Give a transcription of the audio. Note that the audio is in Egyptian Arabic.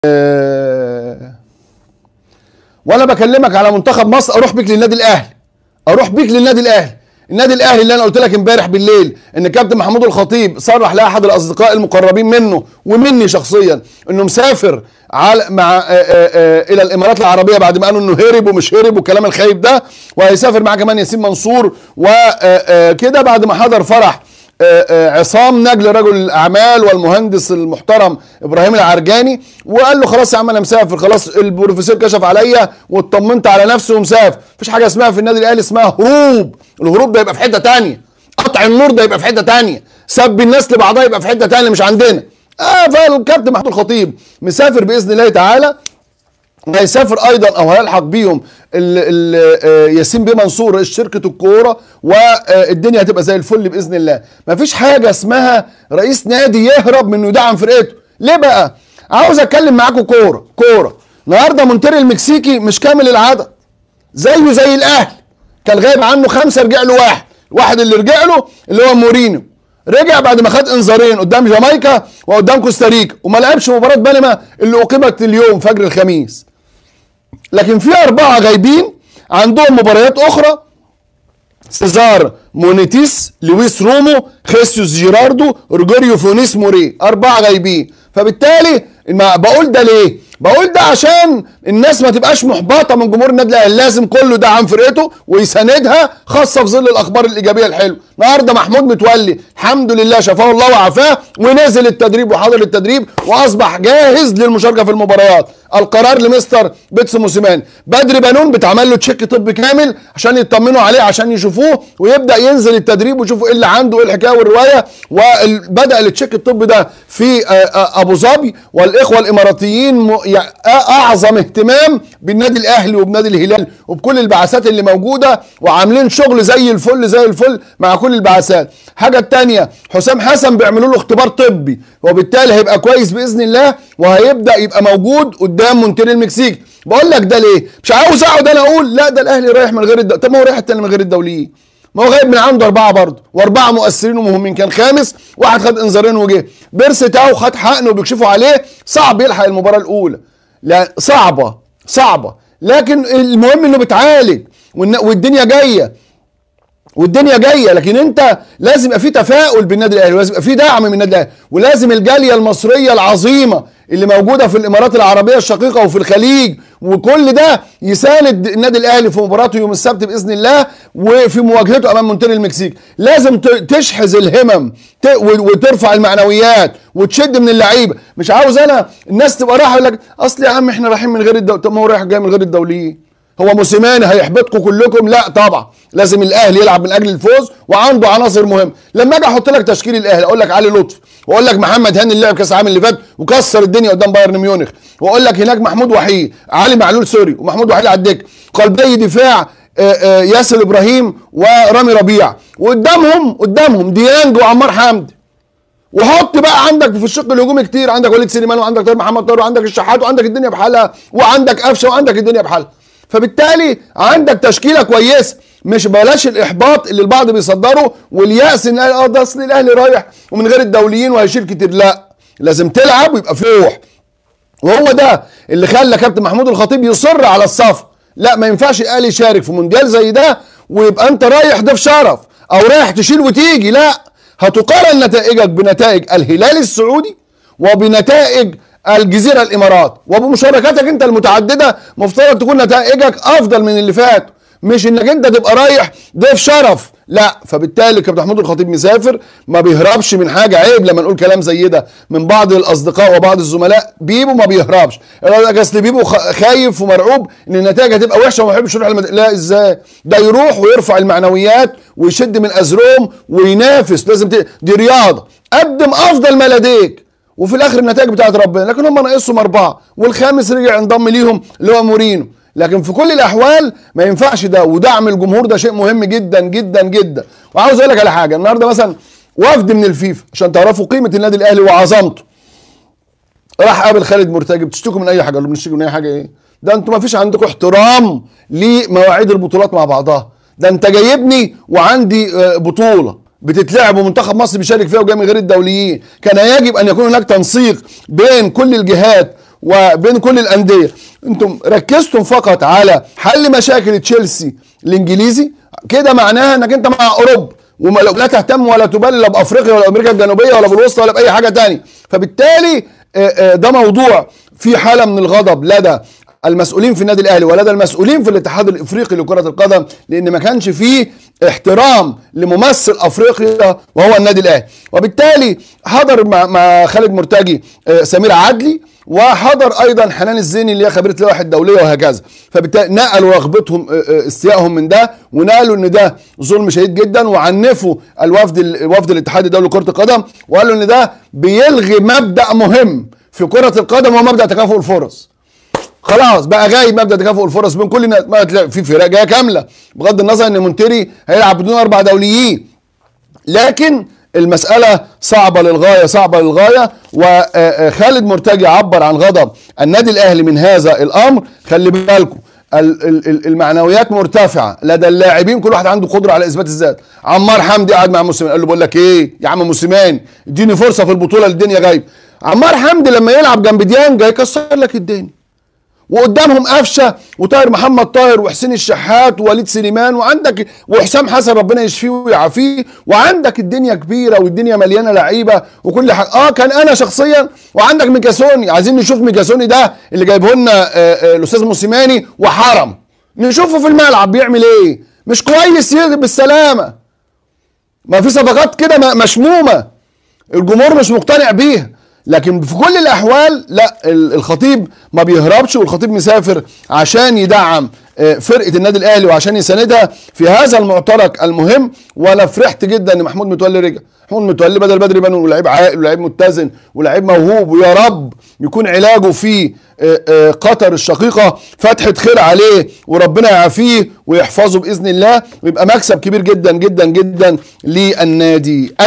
آه، وانا بكلمك على منتخب مصر اروح بيك للنادي الاهلي اروح بيك للنادي الاهلي النادي الاهلي اللي انا قلت لك امبارح بالليل ان كابتن محمود الخطيب صرح لاحد الاصدقاء المقربين منه ومني شخصيا انه مسافر على مع آآ آآ الى الامارات العربيه بعد ما قالوا انه هرب ومش هرب والكلام الخايب ده وهيسافر معاه كمان ياسين منصور وكده بعد ما حضر فرح آه، آه، عصام نجل رجل الاعمال والمهندس المحترم ابراهيم العرجاني وقال له خلاص يا عم انا مسافر خلاص البروفيسور كشف عليا واطمنت على نفسي ومسافر مفيش حاجه اسمها في النادي الاهلي اسمها هروب الهروب ده يبقى في حته تانية قطع النور ده يبقى في حته تانية سب الناس لبعضها يبقى في حته تانية مش عندنا اه فالكابتن محمود الخطيب مسافر باذن الله تعالى هيسافر ايضا او هيلحق بيهم ال ال آه، ياسين بيه منصور رئيس شركه الكوره والدنيا هتبقى زي الفل باذن الله مفيش حاجه اسمها رئيس نادي يهرب من انه يدعم فرقته ليه بقى عاوز اتكلم معاكم كوره كوره النهارده مونتيري المكسيكي مش كامل العدد زيه زي الاهلي كان غايب عنه خمسه رجع له واحد واحد اللي رجع له اللي هو مورينيو رجع بعد ما خد انذارين قدام جامايكا وقدام كوستاريكا وما لعبش مباراه بنما اللي اقيمت اليوم فجر الخميس لكن في أربعة غايبين عندهم مباريات أخرى سيزار مونيتيس لويس رومو خيسيوس جيراردو روجيريو فونيس موري أربعة غايبين فبالتالي ما بقول ده ليه؟ بقول ده عشان الناس ما تبقاش محبطة من جمهور النادي الأهلي لازم كله يدعم فرقته ويساندها خاصة في ظل الأخبار الإيجابية الحلوة النهاردة محمود متولي الحمد لله شفاه الله وعافاه ونزل التدريب وحضر التدريب وأصبح جاهز للمشاركة في المباريات القرار لمستر بيتسو موسيماني بدري بنون بيتعمل له تشيك طبي كامل عشان يطمنوا عليه عشان يشوفوه ويبدا ينزل التدريب ويشوفوا ايه اللي عنده وايه الحكايه والروايه وبدا التشيك الطبي ده في آه، آه، ابو ظبي والاخوه الاماراتيين م- يع- اعظم اهتمام بالنادي الاهلي وبنادي الهلال وبكل البعثات اللي موجوده وعاملين شغل زي الفل زي الفل مع كل البعثات حاجه التانية حسام حسن بيعملوا له اختبار طبي وبالتالي هيبقى كويس باذن الله وهيبدا يبقى موجود قدام مونتيري المكسيك بقول لك ده ليه مش عاوز اقعد انا اقول لا ده الاهلي رايح من غير الدولي طب ما هو رايح التاني من غير الدوليين ما هو غايب من عنده اربعه برضه واربعه مؤثرين ومهمين كان خامس واحد خد انذارين وجه بيرسي تاو خد حقن وبيكشفوا عليه صعب يلحق المباراه الاولى لا صعبه صعبه لكن المهم انه بيتعالج والن- والدنيا جايه والدنيا جايه لكن انت لازم يبقى في تفاؤل بالنادي الاهلي ولازم يبقى في دعم من النادي الاهلي ولازم الجاليه المصريه العظيمه اللي موجوده في الامارات العربيه الشقيقه وفي الخليج وكل ده يساند النادي الاهلي في مباراته يوم السبت باذن الله وفي مواجهته امام مونتيري المكسيك لازم ت- تشحذ الهمم ت- و- وترفع المعنويات وتشد من اللعيبه مش عاوز انا الناس تبقى رايحه يقول لك اصل يا عم احنا رايحين من غير الدولي طب ما هو رايح جاي من غير الدوليين هو موسيماني هيحبطكم كلكم لا طبعا لازم الاهلي يلعب من اجل الفوز وعنده عناصر مهمه لما اجي احط لك تشكيل الاهلي اقول لك علي لطفي واقول لك محمد هاني اللي لعب كاس العالم اللي فات وكسر الدنيا قدام بايرن ميونخ واقول لك هناك محمود وحيد علي معلول سوري ومحمود وحيد على الدكه قلبي دفاع آه، آه، ياسر ابراهيم ورامي ربيع وقدامهم قدامهم ديانج وعمار حمدي وحط بقى عندك في الشق الهجومي كتير عندك وليد سليمان وعندك طاهر محمد طاهر وعندك الشحات وعندك الدنيا بحالها وعندك قفشه وعندك الدنيا بحالها فبالتالي عندك تشكيله كويسه مش بلاش الاحباط اللي البعض بيصدره والياس ان اه ده اصل الاهلي رايح ومن غير الدوليين وهيشيل كتير لا لازم تلعب ويبقى في روح وهو ده اللي خلى كابتن محمود الخطيب يصر على الصف لا ما ينفعش الاهلي يشارك في مونديال زي ده ويبقى انت رايح ضيف شرف او رايح تشيل وتيجي لا هتقارن نتائجك بنتائج الهلال السعودي وبنتائج الجزيره الامارات وبمشاركاتك انت المتعدده مفترض تكون نتائجك افضل من اللي فات مش انك انت تبقى رايح ضيف شرف لا فبالتالي كابتن محمود الخطيب مسافر ما بيهربش من حاجه عيب لما نقول كلام زي ده من بعض الاصدقاء وبعض الزملاء بيبو ما بيهربش يقول لك اصل بيبو خ- خايف ومرعوب ان النتائج هتبقى وحشه وما يحبش يروح المد... لا ازاي ده يروح ويرفع المعنويات ويشد من ازرهم وينافس لازم ت... دي رياضه قدم افضل ما لديك وفي الاخر النتائج بتاعت ربنا لكن هم ناقصهم اربعه والخامس رجع انضم ليهم اللي هو مورينو لكن في كل الاحوال ما ينفعش ده ودعم الجمهور ده شيء مهم جدا جدا جدا وعاوز اقول لك على حاجه النهارده مثلا وفد من الفيفا عشان تعرفوا قيمه النادي الاهلي وعظمته راح قابل خالد مرتجي بتشتكوا من اي حاجه قالوا بنشتكي من اي حاجه ايه ده انتوا ما فيش عندكم احترام لمواعيد البطولات مع بعضها ده انت جايبني وعندي آه، بطوله بتتلعب ومنتخب مصر بيشارك فيها وجاي من غير الدوليين كان يجب ان يكون هناك تنسيق بين كل الجهات وبين كل الانديه انتم ركزتم فقط على حل مشاكل تشيلسي الانجليزي كده معناها انك انت مع اوروبا ولا تهتم ولا تبالي لا بافريقيا ولا امريكا الجنوبيه ولا بالوسطى ولا باي حاجه تاني فبالتالي ده موضوع في حاله من الغضب لدى المسؤولين في النادي الاهلي ولدى المسؤولين في الاتحاد الافريقي لكره القدم لان ما كانش فيه احترام لممثل افريقيا وهو النادي الاهلي وبالتالي حضر مع خالد مرتجي سمير عدلي وحضر ايضا حنان الزيني اللي هي خبيره اللوائح الدوليه وهكذا فبالتالي نقلوا رغبتهم استيائهم من ده ونقلوا ان ده ظلم شديد جدا وعنفوا الوفد وفد الاتحاد الدولي لكره القدم وقالوا ان ده بيلغي مبدا مهم في كره القدم وهو مبدا تكافؤ الفرص خلاص بقى غايب مبدا تكافؤ الفرص بين كل الناس ما تلاقي في فرق جايه كامله بغض النظر ان مونتيري هيلعب بدون اربع دوليين لكن المسألة صعبة للغاية صعبة للغاية وخالد مرتجي عبر عن غضب النادي الأهلي من هذا الأمر خلي بالكم المعنويات مرتفعة لدى اللاعبين كل واحد عنده قدرة على إثبات الذات عمار حمدي قاعد مع موسيماني قال له بقول لك إيه يا عم موسيماني اديني فرصة في البطولة الدنيا غايب عمار حمدي لما يلعب جنب ديانج هيكسر لك الدنيا وقدامهم قفشه وطاهر محمد طاهر وحسين الشحات ووليد سليمان وعندك وحسام حسن ربنا يشفيه ويعافيه وعندك الدنيا كبيره والدنيا مليانه لعيبه وكل حاجه اه كان انا شخصيا وعندك ميكاسوني عايزين نشوف ميكاسوني ده اللي جايبه لنا الاستاذ موسيماني وحرم نشوفه في الملعب بيعمل ايه مش كويس يجي بالسلامه ما في صفقات كده مشمومه الجمهور مش مقتنع بيها لكن في كل الاحوال لا الخطيب ما بيهربش والخطيب مسافر عشان يدعم فرقه النادي الاهلي وعشان يساندها في هذا المعترك المهم وانا فرحت جدا ان محمود متولي رجع محمود متولي بدل بدري بنو لعيب عاقل ولعيب متزن ولعيب موهوب ويا رب يكون علاجه في قطر الشقيقه فتحه خير عليه وربنا يعافيه ويحفظه باذن الله ويبقى مكسب كبير جدا جدا جدا للنادي